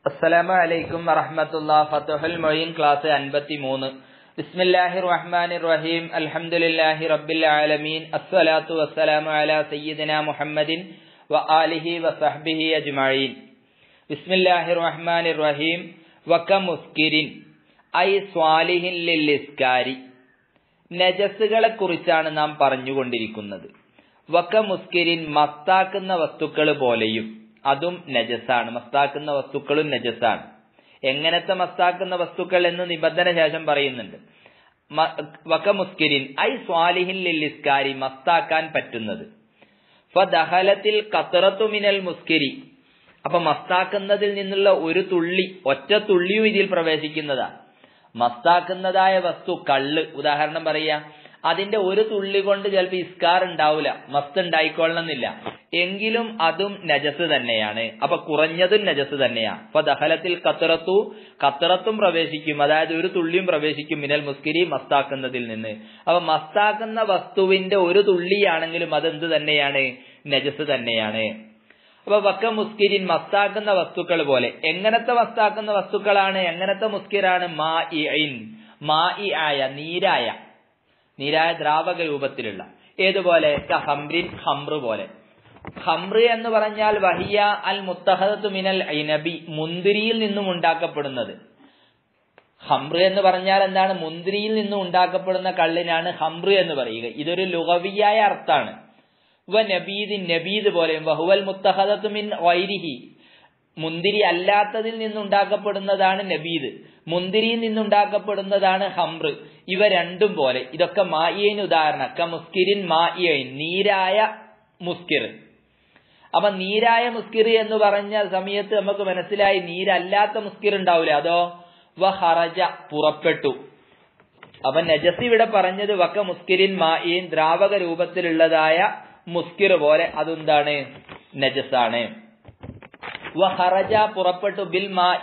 അസ്സലാമു അലൈക്കും വറഹ്മത്തുള്ള ഫത്തുഹുൽ മൊയ്ൻ ക്ലാസ് അൻപത്തി മൂന്ന് ബിസ്മില്ലാഹിർ റഹ്മാനിർ റഹീം അൽഹംദുലില്ലാഹി റബ്ബിൽ ആലമീൻ അസ്സലാത്തു വസ്സലാമു അലാ സയ്യിദിന മുഹമ്മദിൻ വ ആലിഹി വസഹ്ബിഹി അജ്മഈൻ ബിസ്മില്ലാഹിർ റഹ്മാനിർ റഹീം വക മുസ്കിരിൻ ഐ സ്വാലിഹിൻ ലിൽ ഇസ്കാരി നജസുകളെ കുറിച്ചാണ് നാം പറഞ്ഞുകൊണ്ടിരിക്കുന്നത് വക മുസ്കിരിൻ മസ്താക്കുന്ന വസ്തുക്കൾ പോലെയും അതും നജസാണ് മസ്താക്കുന്ന വസ്തുക്കളും നജസാണ് എങ്ങനത്തെ മസ്താക്കുന്ന വസ്തുക്കൾ എന്ന് നിബന്ധന ശേഷം പറയുന്നുണ്ട് വക മുസ്കിരിൻ ഐ സ്വാലിഹിൻ ലില്ലിസ്കാരി മസ്താക്കാൻ പറ്റുന്നത് ഫദഹലത്തിൽ കത്തറത്തു മിനൽ മുസ്കിരി അപ്പൊ മസ്താക്കുന്നതിൽ നിന്നുള്ള ഒരു തുള്ളി ഒറ്റ തുള്ളിയും ഇതിൽ പ്രവേശിക്കുന്നതാ മസ്താക്കുന്നതായ വസ്തു കള്ള് ഉദാഹരണം പറയാ അതിന്റെ ഒരു തുള്ളി കൊണ്ട് ചിലപ്പോൾ ഇസ്കാർ ഉണ്ടാവില്ല മസ്ത് ഉണ്ടായിക്കൊള്ളണമെന്നില്ല എങ്കിലും അതും നജസ് തന്നെയാണ് അപ്പൊ കുറഞ്ഞതും നജസ് തന്നെയാ അപ്പൊ ദഹലത്തിൽ കത്തറത്തു കത്തറത്തും പ്രവേശിക്കും അതായത് ഒരു തുള്ളിയും പ്രവേശിക്കും മിനൽ മുസ്കിരി മസ്താക്കുന്നതിൽ നിന്ന് അപ്പൊ മസ്താക്കുന്ന വസ്തുവിന്റെ ഒരു തുള്ളിയാണെങ്കിലും അതെന്ത് തന്നെയാണ് നജസ് തന്നെയാണ് അപ്പൊ വക്ക മുസ്കിരിൻ മസ്താക്കുന്ന വസ്തുക്കൾ പോലെ എങ്ങനത്തെ മസ്താക്കുന്ന വസ്തുക്കളാണ് എങ്ങനത്തെ മുസ്കിറാണ് മാ ഇൻ മാ ഇ ആയ നീരായ നീരായ ദ്രാവക രൂപത്തിലുള്ള ഏതുപോലെ ഹംറിൻ ഹംറ് പോലെ ഹംറ് എന്ന് പറഞ്ഞാൽ വഹിയ അൽ മുത്തഹദത്ത് മിനൽ ഐനബി മുന്തിരിയിൽ നിന്നും ഉണ്ടാക്കപ്പെടുന്നത് ഹംറ് എന്ന് പറഞ്ഞാൽ എന്താണ് മുന്തിരിയിൽ നിന്നും ഉണ്ടാക്കപ്പെടുന്ന കള്ളിനാണ് ഹംറ് എന്ന് പറയുക ഇതൊരു ലുഗവിയായ അർത്ഥാണ് വ നബീദ് നബീദ് പോലെ വഹുവൽ മുത്തഹദത്ത് മിൻ വൈരിഹി മുന്തിരി അല്ലാത്തതിൽ നിന്നുണ്ടാക്കപ്പെടുന്നതാണ് നബീദ് മുന്തിരിയിൽ നിന്നുണ്ടാക്കപ്പെടുന്നതാണ് ഹംറ് ഇവ രണ്ടും പോലെ ഇതൊക്കെ മായിയന് ഉദാഹരണം ക മുസ്കിരിൻ മായിയൻ നീരായ മുസ്കിർ അപ്പൊ നീരായ മുസ്കിർ എന്ന് പറഞ്ഞ സമയത്ത് നമുക്ക് മനസ്സിലായി നീരല്ലാത്ത മുസ്കിർ ഉണ്ടാവില്ല അതോ വ ഹറജ പുറപ്പെട്ടു അപ്പൊ നജസ് ഇവിടെ പറഞ്ഞത് വക്ക മുസ്കിരിൻ മായിൻ ദ്രാവക രൂപത്തിലുള്ളതായ മുസ്കിർ പോലെ അതെന്താണ് നജസാണ് വഹറജ പുറപ്പെട്ടു ബിൽ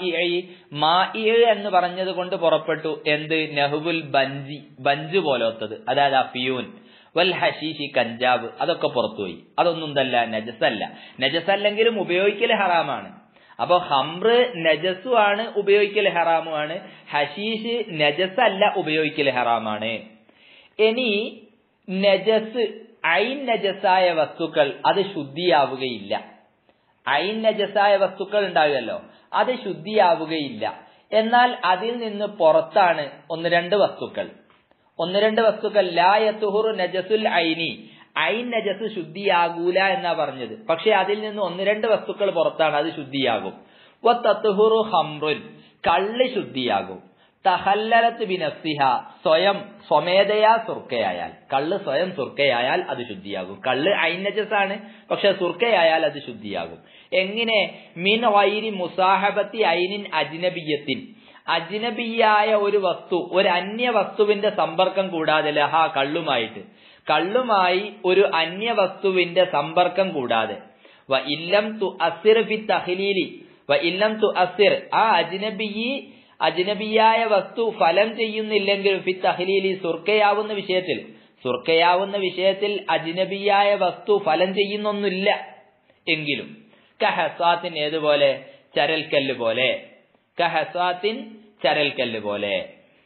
മാഇ എന്ന് പറഞ്ഞത് കൊണ്ട് പുറപ്പെട്ടു എന്ത് നെഹുബുൽ ബഞ്ചി ബഞ്ച് പോലത്തത് അതായത് അഫിയൂൻ വൽ ഹഷീഷി കഞ്ചാവ് അതൊക്കെ പുറത്തുപോയി അതൊന്നും തല്ല നജസല്ല നജസല്ലെങ്കിലും ഉപയോഗിക്കൽ ഹറാമാണ് അപ്പൊ ഹംറ് നജസുമാണ് ഉപയോഗിക്കൽ ഹറാമുമാണ് ഹഷീഷ് നജസല്ല ഉപയോഗിക്കൽ ഹറാമാണ് ഇനി നജസ് ഐൻ നജസായ വസ്തുക്കൾ അത് ശുദ്ധിയാവുകയില്ല ഐൻ നജസായ വസ്തുക്കൾ ഉണ്ടാകുമല്ലോ അത് ശുദ്ധിയാവുകയില്ല എന്നാൽ അതിൽ നിന്ന് പുറത്താണ് ഒന്ന് രണ്ട് വസ്തുക്കൾ ഒന്ന് രണ്ട് വസ്തുക്കൾ ലായത്തുഹുറു നജസുൽ ഐനി ഐൻ നജസ് ശുദ്ധിയാകൂല എന്നാ പറഞ്ഞത് പക്ഷെ അതിൽ നിന്ന് ഒന്ന് രണ്ട് വസ്തുക്കൾ പുറത്താണ് അത് ശുദ്ധിയാകും തത്തുഹുറു ഹംറുൻ കള്ള് ശുദ്ധിയാകും തഹല്ലലത്ത് ബിനഫ്സിഹ സ്വയം സ്വമേധയാ സുർക്കയായാൽ കള്ള് സ്വയം സുർക്കയായാൽ അത് ശുദ്ധിയാകും കള്ള് ഐനജസാണ് പക്ഷെ സുർക്കയായാൽ അത് ശുദ്ധിയാകും എങ്ങനെ മിൻ വൈരി മുസാഹബത്തി ഐനിൻ അജ്നബിയത്തിൻ അജ്നബിയായ ഒരു വസ്തു ഒരു അന്യ വസ്തുവിന്റെ സമ്പർക്കം കൂടാതെ ലഹ കള്ളുമായിട്ട് കള്ളുമായി ഒരു അന്യ വസ്തുവിന്റെ സമ്പർക്കം കൂടാതെ വ ഇല്ലം തു അസിർ ഫി തഹ്ലീലി വ ഇല്ലം തു അസിർ ആ അജ്നബിയി അജ്നബിയായ വസ്തു ഫലം ചെയ്യുന്നില്ലെങ്കിൽ ഫി തഹ്ലീലി സുർക്കയാവുന്ന വിഷയത്തിൽ സുർക്കയാവുന്ന വിഷയത്തിൽ അജ്നബിയായ വസ്തു ഫലം ചെയ്യുന്നൊന്നുമില്ല എങ്കിലും കഹസാത്തിൻ ഏതുപോലെ ചരൽക്കല്ല് പോലെ കഹസാത്തിൻ ചരൽക്കല്ല് പോലെ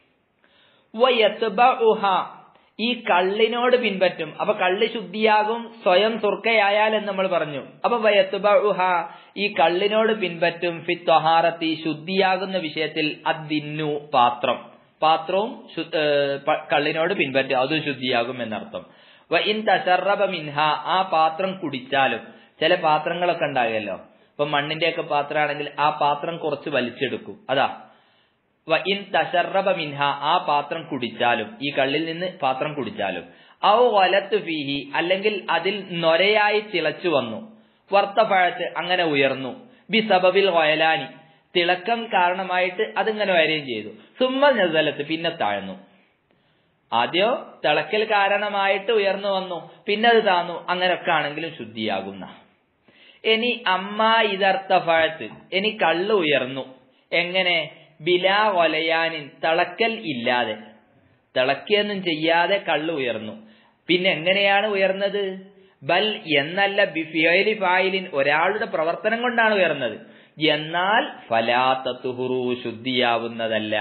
ഈ കള്ളിനോട് പിൻപറ്റും അപ്പൊ കള്ള് ശുദ്ധിയാകും സ്വയം സുർക്കയായാൽ എന്ന് നമ്മൾ പറഞ്ഞു അപ്പൊ വയത്തുബഹ ഈ കള്ളിനോട് പിൻപറ്റും ഫിത്വഹാറത്തി ശുദ്ധിയാകുന്ന വിഷയത്തിൽ അദിന്നു പാത്രം പാത്രവും കള്ളിനോട് പിൻപറ്റും അതും ശുദ്ധിയാകും എന്നർത്ഥം വ ഇൻ തഷറബ മിൻഹ ആ പാത്രം കുടിച്ചാലും ചില പാത്രങ്ങളൊക്കെ ഉണ്ടാകുമല്ലോ ഇപ്പൊ മണ്ണിന്റെ ഒക്കെ പാത്രമാണെങ്കിൽ ആ പാത്രം കുറച്ച് വലിച്ചെടുക്കും അതാ വ ഇൻ തഷറബ മിൻഹ ആ പാത്രം കുടിച്ചാലും ഈ കള്ളിൽ നിന്ന് പാത്രം കുടിച്ചാലും ഔ വലത്ത് ഫീഹി അല്ലെങ്കിൽ അതിൽ നൊരയായി തിളച്ചു വന്നു വർത്തപ്പഴത്ത് അങ്ങനെ ഉയർന്നു ബി സബബിൽ വയലാനി തിളക്കം കാരണമായിട്ട് അതിങ്ങനെ വരികയും ചെയ്തു സുമ്മ നസലത്ത് പിന്നെ താഴ്ന്നു ആദ്യോ തിളക്കൽ കാരണമായിട്ട് ഉയർന്നു വന്നു പിന്നെ അത് താന്നു അങ്ങനെയൊക്കെ ആണെങ്കിലും ശുദ്ധിയാകുന്ന ഇനി അമ്മ ഇതർത്ഥഫഴത്ത് ഇനി കള്ള് ഉയർന്നു എങ്ങനെ ബിലാ വലയാനിൻ തിളക്കൽ ഇല്ലാതെ തിളക്കിയൊന്നും ചെയ്യാതെ കള്ള് ഉയർന്നു പിന്നെ എങ്ങനെയാണ് ഉയർന്നത് ബൽ എന്നല്ല ബിഫിയലി ഫായിലിൻ ഒരാളുടെ പ്രവർത്തനം കൊണ്ടാണ് ഉയർന്നത് എന്നാൽ ഫലാത്തുഹുറു ശുദ്ധിയാവുന്നതല്ല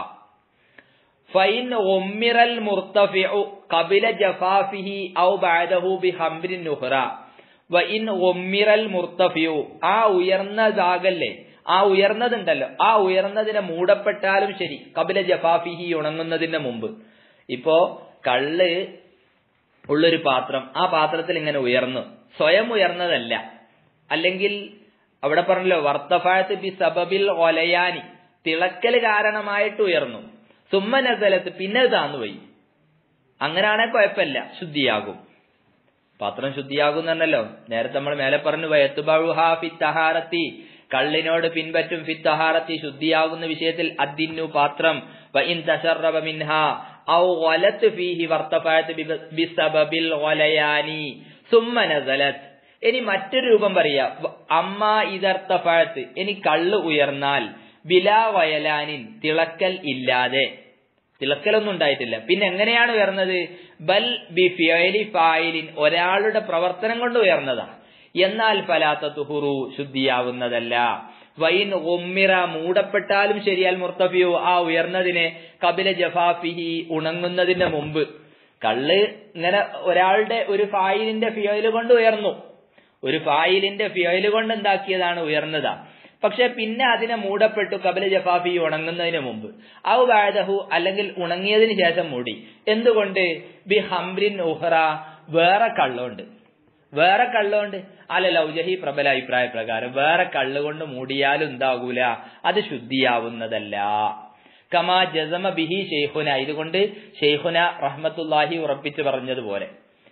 ഫൈൻ ഒമ്മിറൽ മുർത്തഫിഉ ഖബില ജഫാഫിഹി ഔ ബഅദഹു ബിഹംറിൻ നുഹ്റ വഇൻ ഒമ്മിറൽ മുർത്തഫിഉ ആ ഉയർന്നതാകല്ലേ ആ ഉയർന്നതുണ്ടല്ലോ ആ ഉയർന്നതിനെ മൂടപ്പെട്ടാലും ശരി കപില ജഫാഫിഹി ഉണങ്ങുന്നതിന് മുമ്പ് ഇപ്പോ കള്ള് ഉള്ളൊരു പാത്രം ആ പാത്രത്തിൽ ഇങ്ങനെ ഉയർന്നു സ്വയം ഉയർന്നതല്ല അല്ലെങ്കിൽ അവിടെ പറഞ്ഞല്ലോ വർത്തഫായത്ത് ബി സബബിൽ ഒലയാനി തിളക്കൽ കാരണമായിട്ട് ഉയർന്നു സുമ്മനസലത്ത് പിന്നെ താന്നുപോയി അങ്ങനാണെ കുഴപ്പമില്ല ശുദ്ധിയാകും പാത്രം ശുദ്ധിയാകും എന്നല്ലോ നേരത്തെ നമ്മൾ മേലെ പറഞ്ഞു വയത്തുബഹുഹാ ഫിത്തഹാരത്തി കള്ളിനോട് പിൻപറ്റും ഫിത്തഹാരത്തി ശുദ്ധിയാകുന്ന വിഷയത്തിൽ അദ്ദിന്നു പാത്രം വഇൻ തശറബ മിൻഹ ഔ വലത്ത് ഫീഹി വർത്തഫായത്ത് ബിസബബിൽ ഒലയാനി സുമ്മ നസലത്ത് ഇനി മറ്റൊരു രൂപം പറയാ അമ്മ ഇതർത്തഫാഴത്ത് ഇനി കള്ള് ഉയർന്നാൽ ബിലാ വയലാനിൻ തിളക്കൽ ഇല്ലാതെ തിളക്കലൊന്നും ഉണ്ടായിട്ടില്ല പിന്നെ എങ്ങനെയാണ് ഉയർന്നത് ബൽ ബി ഫിയലി ഫായിലിൻ ഒരാളുടെ പ്രവർത്തനം കൊണ്ട് ഉയർന്നതാ എന്നാൽ ഫലാത്ത തുഹുറു ശുദ്ധിയാവുന്നതല്ല വൈൻ ഒമ്മിറ മൂടപ്പെട്ടാലും ശരിയാൽ മുർത്തഫിയോ ആ ഉയർന്നതിനെ കപില ജഫാഫിഹി ഉണങ്ങുന്നതിന് മുമ്പ് കള്ള് ഇങ്ങനെ ഒരാളുടെ ഒരു ഫായിലിന്റെ ഫിയോയിൽ കൊണ്ട് ഉയർന്നു ഒരു ഫായിലിന്റെ ഫിയോയിൽ കൊണ്ട് എന്താക്കിയതാണ് ഉയർന്നതാ പക്ഷെ പിന്നെ അതിനെ മൂടപ്പെട്ടു കപില ജഫാഫി ഉണങ്ങുന്നതിന് മുമ്പ് ഔ ബാദഹു അല്ലെങ്കിൽ ഉണങ്ങിയതിന് ശേഷം മൂടി എന്തുകൊണ്ട് ബി ഹംറിൻ ഉഹ്റ വേറെ കള്ളുണ്ട് വേറെ കള്ളുകൊണ്ട് അല്ല ലൗജഹി പ്രബല അഭിപ്രായ പ്രകാരം വേറെ കള്ളുകൊണ്ട് മൂടിയാലും എന്താകൂല അത് ശുദ്ധിയാവുന്നതല്ല കമാ ജസമ ബിഹി ഷെയ്ഖുന ഇതുകൊണ്ട് ഷെയ്ഖുന റഹ്മത്തുല്ലാഹി ഉറപ്പിച്ചു പറഞ്ഞതുപോലെ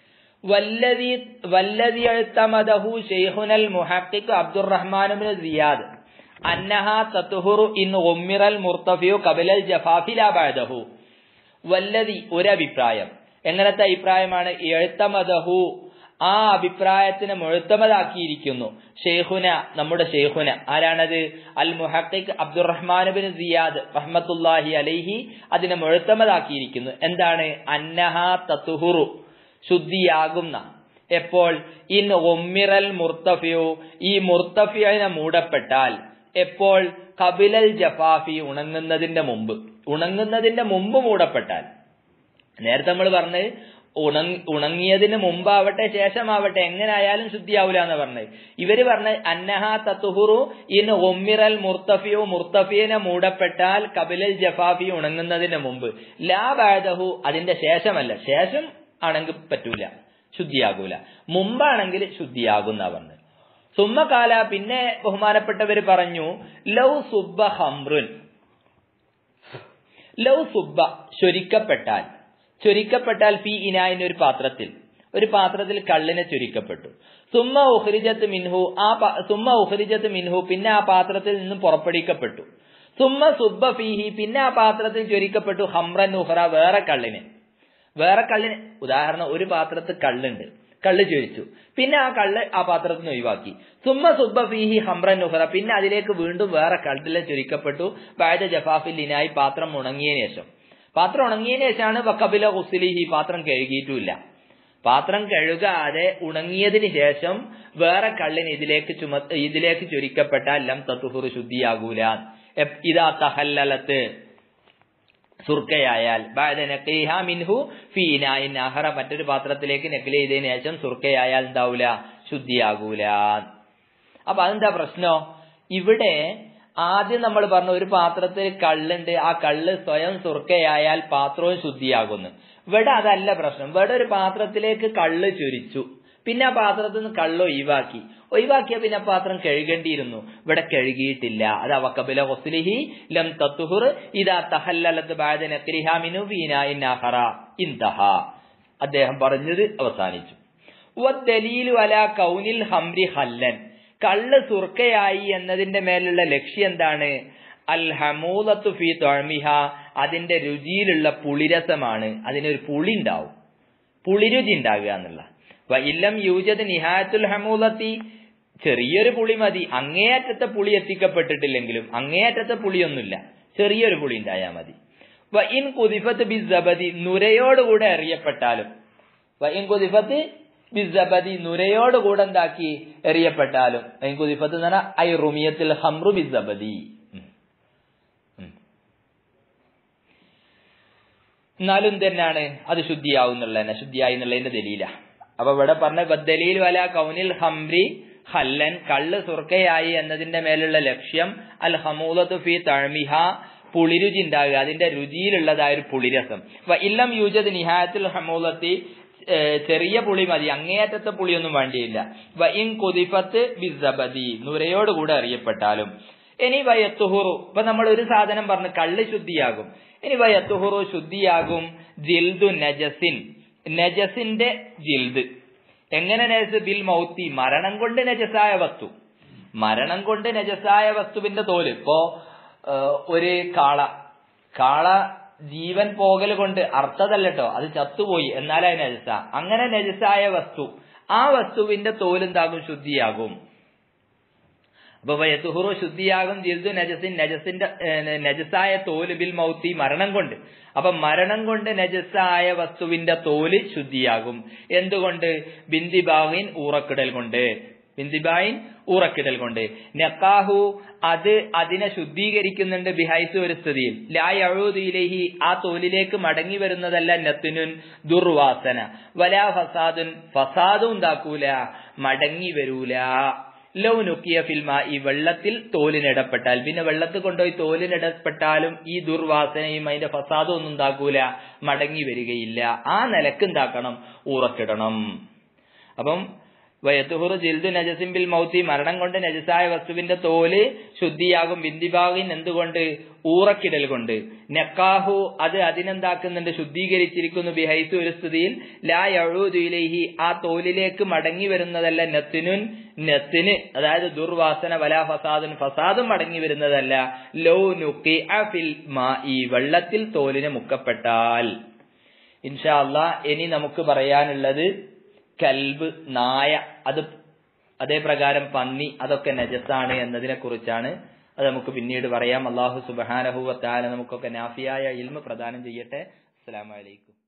വല്ലതി വല്ലതി എഴുത്തമദഹു ഷെയ്ഖുനൽ മുഹക്കിഖ് അബ്ദുറഹ്മാനുബിന് സിയാദ് അന്നഹ തത്തുഹുറു ഇൻ ഒമ്മിറൽ മുർത്തഫിയു കബിലൽ ജഫാഫിലാബാദഹു വല്ലതി ഒരഭിപ്രായം എങ്ങനത്തെ അഭിപ്രായമാണ് എഴുത്തമദഹു ആ അഭിപ്രായത്തിനെ മുഴുത്തമതാക്കിയിരിക്കുന്നു ഷെയ്ഖുന നമ്മുടെ ഷെയ്ഖുന ആരാണത് അൽ മുഹക്കിഖ് അബ്ദുറഹ്മാനുബിൻ സിയാദ് റഹ്മത്തുല്ലാഹി അലൈഹി അതിനെ മുഴുത്തമതാക്കിയിരിക്കുന്നു എന്താണ് അന്നഹ തത്തുഹുറു ശുദ്ധിയാകുന്ന എപ്പോൾ ഇൻ ഒമ്മിറൽ മുർത്തഫിയു ഈ മുർത്തഫിയനെ മൂടപ്പെട്ടാൽ എപ്പോൾ കപിലൽ ജഫാഫി ഉണങ്ങുന്നതിന്റെ മുമ്പ് ഉണങ്ങുന്നതിന്റെ മുമ്പ് മൂടപ്പെട്ടാൽ നേരത്തെ നമ്മൾ പറഞ്ഞ് ഉണങ്ങി ഉണങ്ങിയതിന് മുമ്പാവട്ടെ ശേഷമാവട്ടെ എങ്ങനായാലും ശുദ്ധിയാവൂല എന്ന് പറഞ്ഞത് ഇവര് പറഞ്ഞ് അന്നഹ തത്തുഹുറു ഇൻ ഒമ്മിറൽ മുർത്തഫിയോ മുർത്തഫിയനെ മൂടപ്പെട്ടാൽ കപിലൽ ജഫാഫി ഉണങ്ങുന്നതിന് മുമ്പ് ലാ ബാദഹു അതിന്റെ ശേഷമല്ല ശേഷം ആണെങ്കിൽ പറ്റൂല ശുദ്ധിയാകൂല മുമ്പാണെങ്കിൽ ശുദ്ധിയാകുന്ന പറഞ്ഞത് സുമ്മകാല പിന്നെ ബഹുമാനപ്പെട്ടവര് പറഞ്ഞു ലൗ സുബ്ബ ഹംറുൻ ലൗ സുബ്ബ ചൊരിക്കപ്പെട്ടാൽ ചൊരിക്കപ്പെട്ടാൽ ഫി ഇനായിന് ഒരു പാത്രത്തിൽ ഒരു പാത്രത്തിൽ കള്ളിനെ ചൊരിക്കപ്പെട്ടു സുമ്മ ഉഹ്രിജത്ത് മിൻഹു ആ സുമ്മ ഉഹ്രിജത്ത് മിൻഹു പിന്നെ ആ പാത്രത്തിൽ നിന്നും പുറപ്പെടുവിക്കപ്പെട്ടു സുമ്മ സുബ്ബ ഫീഹി പിന്നെ ആ പാത്രത്തിൽ ചൊരിക്കപ്പെട്ടു ഹംറൻ ഉഹ്റ വേറെ കള്ളിന് വേറെ കള്ളിന് ഉദാഹരണം ഒരു പാത്രത്തിൽ കള്ളുണ്ട് കള്ള് ചൊരിച്ചു പിന്നെ ആ കള്ള് ആ പാത്രത്തിൽ നിന്ന് ഒഴിവാക്കി സുമ്മ സുബ്ബ ഫീഹി ഹംറൻ ഉഹ്റ പിന്നെ അതിലേക്ക് വീണ്ടും വേറെ കള്ളിലെ ചൊരിക്കപ്പെട്ടു ബായത ജഫാഫില്ലിനായി പാത്രം ഉണങ്ങിയതിനു ശേഷം പാത്രം ഉണങ്ങിയതിനു ശേഷമാണ് വക്കബില ഹുസ്ലിഹി പാത്രം കഴുകിയിട്ടുമില്ല പാത്രം കഴുകാതെ ഉണങ്ങിയതിന് ശേഷം വേറെ കള്ളിന് ഇതിലേക്ക് ചുമ ഇതിലേക്ക് ചൊരിക്കപ്പെട്ടാൽ ലം തത്തുഹുറു ശുദ്ധിയാകൂല ഇതാ തഹല്ലലത്ത് സുർക്കയായാൽ മിൻഹു ഫീനായിൻ അഹറ മറ്റൊരു പാത്രത്തിലേക്ക് നെക്കിൽ ചെയ്തതിനു ശേഷം സുർക്കയായാൽ എന്താവൂല ശുദ്ധിയാകൂല അപ്പൊ അതെന്താ പ്രശ്നോ ഇവിടെ ആദ്യം നമ്മൾ പറഞ്ഞു ഒരു പാത്രത്തിൽ കള്ളുണ്ട് ആ കള്ള് സ്വയം സുർക്കയായാൽ പാത്രവും ശുദ്ധിയാകുന്നു ഇവിടെ അതല്ല പ്രശ്നം ഇവിടെ ഒരു പാത്രത്തിലേക്ക് കള്ള് ചൊരിച്ചു പിന്നെ ആ പാത്രത്തിൽ നിന്ന് കള്ള് ഒഴിവാക്കി ഒഴിവാക്കിയ പിന്നെ പാത്രം കഴുകേണ്ടിയിരുന്നു ഇവിടെ കഴുകിയിട്ടില്ല അത് അവക്കബില ഹൊസ്ലിഹി ലം തത്തുഹുർ ഇതാ തഹല്ലലത്ത് ബാദനക്രിഹാമിനു വീനാഹറ ഇന്തഹ അദ്ദേഹം പറഞ്ഞത് അവസാനിച്ചു വദ്ദലീലു അല കൗനിൽ ഹംരി ഹല്ലൻ കള്ള് സുർക്കയായി എന്നതിന്റെ മേലുള്ള ലക്ഷ്യം എന്താണ് അൽ ഹമൂലത്തു ഫി തൊഴമിഹ അതിന്റെ രുചിയിലുള്ള പുളിരസമാണ് അതിനൊരു പുളി ഉണ്ടാവും പുളിരുചി ഉണ്ടാകുക എന്നുള്ള ഇല്ലം യൂജത് നിഹായത്തുൽ ഹമൂലത്തി ചെറിയൊരു പുളി മതി അങ്ങേയറ്റത്തെ പുളി എത്തിക്കപ്പെട്ടിട്ടില്ലെങ്കിലും അങ്ങേയറ്റത്തെ പുളിയൊന്നുമില്ല ചെറിയൊരു പുളി ഉണ്ടായാൽ മതി വ ഇൻ കുതിഫത്ത് ബി സബതി നുരയോടുകൂടെ അറിയപ്പെട്ടാലും വ ഇൻ കുതിഫത്ത് ബിസബദി നുരയോട് കൂടെ എന്താക്കി എറിയപ്പെട്ടാലും കുതിഫത്ത് എന്ന് പറഞ്ഞാൽ ഐ റുമിയത്തിൽ ഹംറു ബിസബദി എന്നാലും തന്നെയാണ് അത് ശുദ്ധിയാവുന്നുള്ളതന്നെ ശുദ്ധിയായി എന്നുള്ളതിന്റെ ദലീല അപ്പൊ ഇവിടെ പറഞ്ഞ ബദ്ദലീൽ വല കൗനിൽ ഹംറി ഹല്ലൻ കള്ള് സുർക്കയായി എന്നതിന്റെ മേലുള്ള ലക്ഷ്യം അൽ ഹമൂലത്തു ഫി തഴമിഹ പുളിരുചി ഉണ്ടാകുക അതിന്റെ രുചിയിലുള്ളതായ ഒരു പുളിരസം ഇല്ലം യൂജത് നിഹായത്തിൽ ഹമൂലത്തി ചെറിയ പുളി മതി അങ്ങേയറ്റത്തെ പുളിയൊന്നും വേണ്ടിയില്ല വഇൻ കുതിഫത്ത് ബിസബദി നുരയോടുകൂടെ അറിയപ്പെട്ടാലും ഇനി വയത്തുഹുറു ഇപ്പൊ നമ്മൾ ഒരു സാധനം പറഞ്ഞു കള്ള് ശുദ്ധിയാകും ഇനി വയത്തുഹുറു ശുദ്ധിയാകും ജിൽദു നജസിൻ നജസിന്റെ ജിൽദ് എങ്ങനെ നജസ് ബിൽ മൗത്തി മരണം കൊണ്ട് നജസായ വസ്തു മരണം കൊണ്ട് നജസായ വസ്തുവിന്റെ തോല് ഇപ്പോ ഒരു കാള കാള ജീവൻ പോകൽ കൊണ്ട് അർത്ഥതല്ലട്ടോ അത് ചത്തുപോയി എന്നാലേ നജസ അങ്ങനെ നജസായ വസ്തു ആ വസ്തുവിന്റെ തോലെന്താകും ശുദ്ധിയാകും അപ്പൊ വയത്തുഹുറു ശുദ്ധിയാകും ജിൽദു നജസിൻ നജസിന്റെ നജസായ തോല് ബിൽ മൗത്തി മരണം കൊണ്ട് അപ്പൊ മരണം കൊണ്ട് നജസായ വസ്തുവിന്റെ തോല് ശുദ്ധിയാകും എന്തുകൊണ്ട് ബിന്ദിബാവിൻ ഊറക്കിടൽ കൊണ്ട് ബിന്ദിബായിൻ ഊറക്കിടൽ കൊണ്ട് നക്കാഹു അത് അതിനെ ശുദ്ധീകരിക്കുന്നുണ്ട് ബിഹൈസ് ഒരു സ്ഥിതിയിൽ ലായൂദിലേഹി ആ തോലിലേക്ക് മടങ്ങി വരുന്നതല്ല നത്തിനുൻ ദുർവാസന വലാ ഫസാദുൻ ഫസാദും ഉണ്ടാക്കൂല മടങ്ങി വരൂല ലൗ നുക്കിയ ഫിൽമ ഈ വെള്ളത്തിൽ തോലിനിടപ്പെട്ടാൽ പിന്നെ വെള്ളത്തിൽ കൊണ്ടുപോയി തോലിനിടപ്പെട്ടാലും ഈ ദുർവാസനയും അതിന്റെ ഫസാദും ഒന്നും ഉണ്ടാക്കൂല മടങ്ങി വരികയില്ല ആ നിലക്ക് എന്താക്കണം ഊറക്കിടണം അപ്പം വയത്തുഹുറു ജിൽദു നജസിൻ ബിൽ മൗത്തി മരണം കൊണ്ട് നജസായ വസ്തുവിന്റെ തോല് ശുദ്ധിയാകും ബിന്ദിബാവിൻ എന്തുകൊണ്ട് ഊറക്കിടൽ കൊണ്ട് നക്കാഹു അത് അതിനെന്താക്കുന്നുണ്ട് ശുദ്ധീകരിച്ചിരിക്കുന്നു ബിഹൈസു ഒരു സ്ഥിതിയിൽ ലാ യഴൂദിലേഹി ആ തോലിലേക്ക് മടങ്ങി വരുന്നതല്ല നെത്തിനുൻ നെത്തിന് അതായത് ദുർവാസന വലാ ഫസാദുൻ ഫസാദും മടങ്ങി വരുന്നതല്ല ലോ നുക്കി ഫിൽ മാ ഈ വെള്ളത്തിൽ തോലിന് മുക്കപ്പെട്ടാൽ ഇൻഷാ അള്ളാ ഇനി നമുക്ക് പറയാനുള്ളത് കൽബ് നായ അത് അതേ പ്രകാരം പന്നി അതൊക്കെ നജസാണ് എന്നതിനെ കുറിച്ചാണ് അത് നമുക്ക് പിന്നീട് പറയാം അള്ളാഹു സുബാനഹുവത്താല നമുക്കൊക്കെ നാഫിയായ ഇൽമ പ്രദാനം ചെയ്യട്ടെ അസ്സലാമലൈക്കും